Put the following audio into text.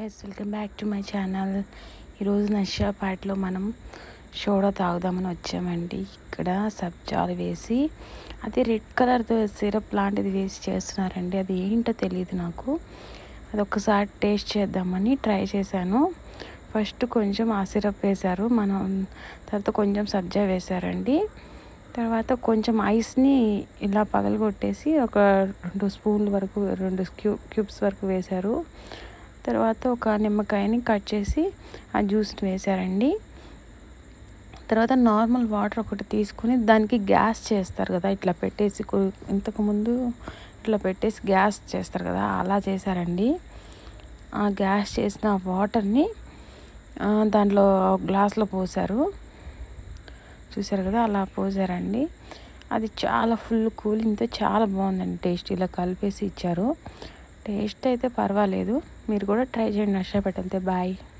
guys welcome back to my channel ఈరోజు నషాపాట్లో మనం సోడా తాగుదామని వచ్చామండి ఇక్కడ సబ్జాలు వేసి అది రెడ్ కలర్తో సిరప్ లాంటిది వేసి చేస్తున్నారండి అది ఏంటో తెలియదు నాకు అది ఒక్కసారి టేస్ట్ చేద్దామని ట్రై చేశాను ఫస్ట్ కొంచెం ఆ సిరప్ వేశారు మనం తర్వాత కొంచెం సబ్జా వేశారండి తర్వాత కొంచెం ఐస్ని ఇలా పగలగొట్టేసి ఒక రెండు స్పూన్ల వరకు రెండు క్యూ క్యూబ్స్ వరకు వేశారు తర్వాత ఒక నిమ్మకాయని కట్ చేసి ఆ జ్యూస్ని వేశారండి తర్వాత నార్మల్ వాటర్ ఒకటి తీసుకుని దానికి గ్యాస్ చేస్తారు కదా ఇట్లా పెట్టేసి కు- ఇంతకుముందు ఇట్లా పెట్టేసి గ్యాస్ చేస్తారు కదా అలా చేశారండి ఆ గ్యాస్ చేసిన వాటర్ని ఆ, దాంట్లో గ్లాస్లో పోసారు చూసారు కదా అలా పోసారండి అది చాలా ఫుల్ కూలింగ్తో చాలా బాగుందండి టేస్ట్ ఇలా కలిపేసి ఇచ్చారు టేస్ట్ అయితే పర్వాలేదు మీరు కూడా ట్రై చేయండి నష్టపెట్టంతే బాయ్